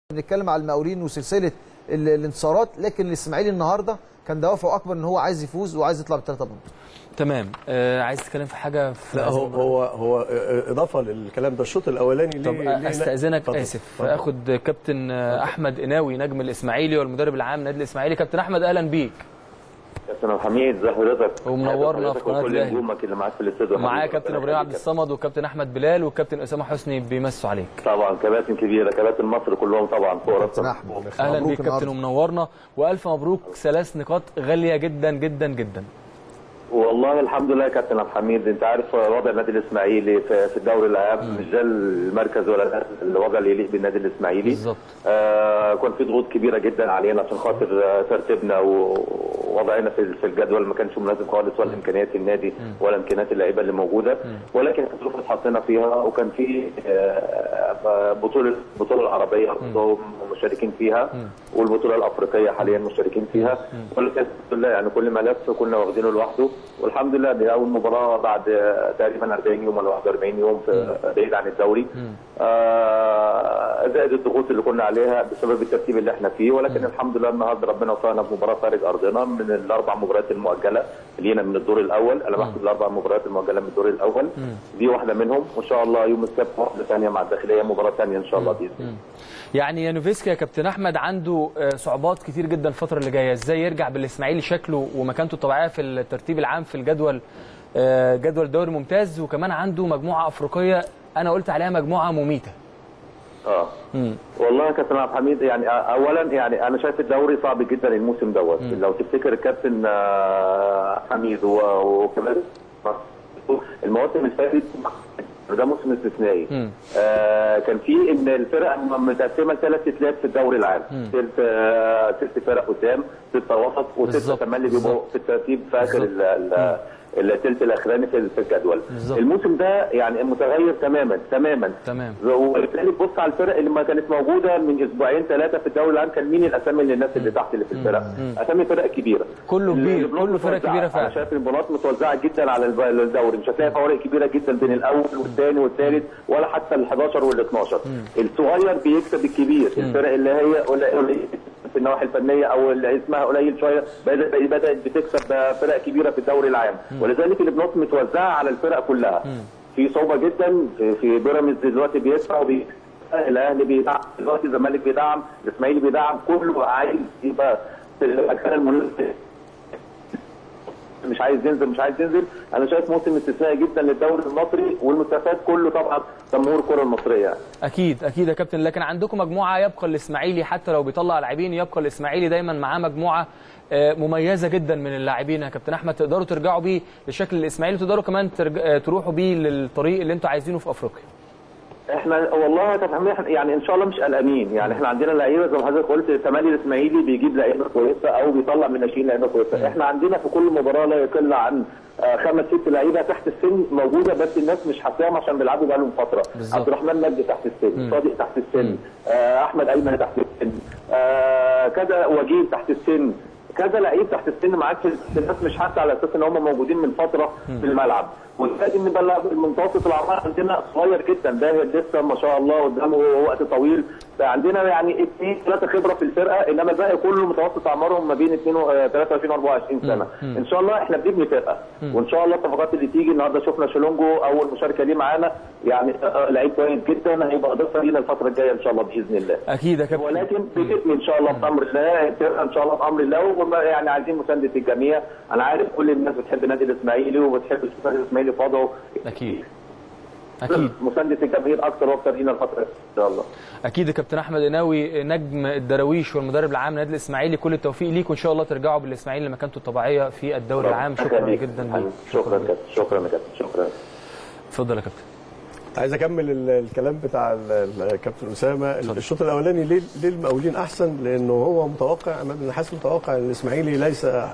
بنتكلم على المقاولين وسلسله ال- الانتصارات لكن الاسماعيلي النهارده كان دوافعه اكبر ان هو عايز يفوز وعايز يطلع بالثلاثه بونت تمام آه عايز تتكلم في حاجه في لا هذه هو المباراة؟ هو هو اضافه للكلام ده الشوط الاولاني طب ليه ليه- استاذنك اتفضل، اسف اتفضل. اخد كابتن آه، احمد قناوي نجم الاسماعيلي والمدرب العام نادي الاسماعيلي كابتن احمد اهلا بيك كابتن عبد الحميد ازي حضرتك؟ ومنورنا في حضرتك قناة وكل الأهلي. نجومك اللي معاك في الاستوديو معايا حبيبي. كابتن ربنا ابراهيم عبد يخليك. الصمد وكابتن احمد بلال والكابتن اسامه حسني بيمسوا عليك طبعا كباتن كبيره كباتن مصر كلهم طبعا فوق كابتن راسنا احمد اهلا مبروك بيك كابتن النهاردة. ومنورنا والف مبروك ثلاث نقاط غاليه جدا جدا جدا والله الحمد لله يا كابتن عبد الحميد انت عارف وضع النادي الاسماعيلي في في الدوري العام مش ده المركز ولا الوضع اللي يليق بالنادي الاسماعيلي بالظبط. آه كان في ضغوط كبيره جدا علينا عشان خاطر آه، ترتيبنا ووضعنا في في الجدول ما كانش مناسب خالص ولا امكانيات النادي ولا امكانيات اللعيبه اللي موجوده ولكن الظروف اللي اتحطينا فيها وكان في آه، بطوله البطوله العربيه برضه مشاركين فيها والبطوله الافريقيه حاليا مشاركين فيها ولكن الحمد لله يعني كل ملف كنا واخدينه لوحده والحمد لله دي اول مباراه بعد آه، تقريبا 40 يوم ولا 41 يوم في بعيد عن الدوري آه، زائد الضغوط اللي كنا عليها بسبب الترتيب اللي احنا فيه ولكن الحمد لله النهارده ربنا وفقنا بمباراه خارج ارضنا من الاربع مباريات المؤجله لينا من الدور الاول انا بحسب الاربع مباريات المؤجله من الدور الاول دي واحده منهم وان شاء الله يوم السبت واحده ثانيه مع الداخليه مباراه ثانيه ان شاء الله باذن الله يعني يانوفسكي يا كابتن احمد عنده آه، صعوبات كتير جدا الفتره اللي جايه ازاي يرجع بالاسماعيلي شكله ومكانته الطبيعيه في الترتيب العام في الجدول آه، جدول الدوري الممتاز وكمان عنده مجموعه افريقيه انا قلت عليها مجموعه مميته اه والله يا كابتن عبد الحميد يعني اولا يعني انا شايف الدوري صعب جدا الموسم دوت لو تفتكر الكابتن آه، حميد و- وكمان المواسم اللي فاتت ده موسم استثنائي آه كان في ان الفرق متقسمه لثلاث تلات في الدوري العام ست آه ست فرق قدام سته وسط وسته بالظبط، كمان اللي بيبقوا بالظبط. في الترتيب في اخر بالظبط. ال- ال- الثلث الاخراني في في الجدول بالظبط. الموسم ده يعني متغير تماما تماما تمام. وبالتالي تبص على الفرق اللي ما كانت موجوده من اسبوعين ثلاثه في الدوري العام كان مين الاسامي اللي الناس اللي تحت اللي في الفرق اسامي فرق كبيره كله كبير، البطولات كله فرق متوزعة. كبيرة فعلا. انا شايف البطولات متوزعه جدا على الب- الدوري مش هتلاقي فوارق كبيره جدا بين الاول والثاني والثالث ولا حتى ال 11 وال 12 الصغير بيكسب الكبير الفرق اللي هي قليل- قليل في النواحي الفنيه او اللي اسمها قليل شويه بدات بدات بتكسب فرق كبيره في الدوري العام ولذلك البطولات متوزعه على الفرق كلها في صعوبه جدا في, في بيراميدز دلوقتي بيدفع وبي الاهلي بيدعم دلوقتي الزمالك بيدعم الاسماعيلي بيدعم كله عايز يبقى في المكان المناسب مش عايز ينزل مش عايز ينزل انا شايف موسم استثنائي جدا للدوري المصري والمستفاد كله طبعا جمهور الكره المصريه يعني. اكيد اكيد يا كابتن لكن عندكم مجموعه يبقى الاسماعيلي حتى لو بيطلع لاعبين يبقى الاسماعيلي دايما معاه مجموعه آه، مميزه جدا من اللاعبين يا كابتن احمد تقدروا ترجعوا بيه لشكل الاسماعيلي وتقدروا كمان ترج... آه، تروحوا بيه للطريق اللي انتوا عايزينه في افريقيا احنا والله يا كابتن حميد احنا يعني ان شاء الله مش قلقانين يعني احنا عندنا لعيبه زي ما حضرتك قلت تمالي الاسماعيلي بيجيب لعيبه كويسه او بيطلع من ناشئين لعيبه كويسه احنا عندنا في كل مباراه لا يقل عن آه، خمس ست لعيبه تحت السن موجوده بس الناس مش حاساهم عشان بيلعبوا بقالهم فتره بالظبط. عبد الرحمن مجدي تحت السن صادق تحت السن آه، احمد ايمن تحت السن آه، كذا وجيه تحت السن كذا لعيب تحت السن معاك في الناس مش حتى على اساس ان هم موجودين من فتره في الملعب ولازم نبقى اللاعب المنتصف الاعمار عندنا صغير جدا ده لسه ما شاء الله قدامه وقت طويل عندنا يعني اثنين ثلاثه خبره في الفرقه انما الباقي كله متوسط اعمارهم ما بين 2 و 23 و 24 سنه ان شاء الله احنا بنبني فرقه وان شاء الله الصفقات اللي تيجي النهارده شفنا شلونجو اول مشاركه ليه معانا يعني آه، لعيب كويس جدا هيبقى اضافه لينا الفتره الجايه ان شاء الله باذن الله اكيد يا كابتن ولكن بتبني ان شاء الله بامر الله الفرقه ان شاء الله بامر الله وهم يعني عايزين مسانده الجميع انا عارف كل الناس بتحب النادي الاسماعيلي وبتحب تشوف النادي الاسماعيلي في وضعه اكيد اكيد مسانده الجماهير اكثر واكثر لينا الفتره ان شاء الله اكيد يا كابتن احمد قناوي نجم الدراويش والمدرب العام للنادي الاسماعيلي كل التوفيق ليك وان شاء الله ترجعوا بالاسماعيلي لمكانته الطبيعيه في الدوري العام شكرا ليك. جدا ليك شكرا كابتن شكرا يا كابتن شكرا اتفضل يا كابتن عايز اكمل ال- الكلام بتاع ال- الكابتن اسامه الشوط الاولاني ليه ليه المقاولين احسن لانه هو متوقع عماد النحاس متوقع ان الاسماعيلي ليس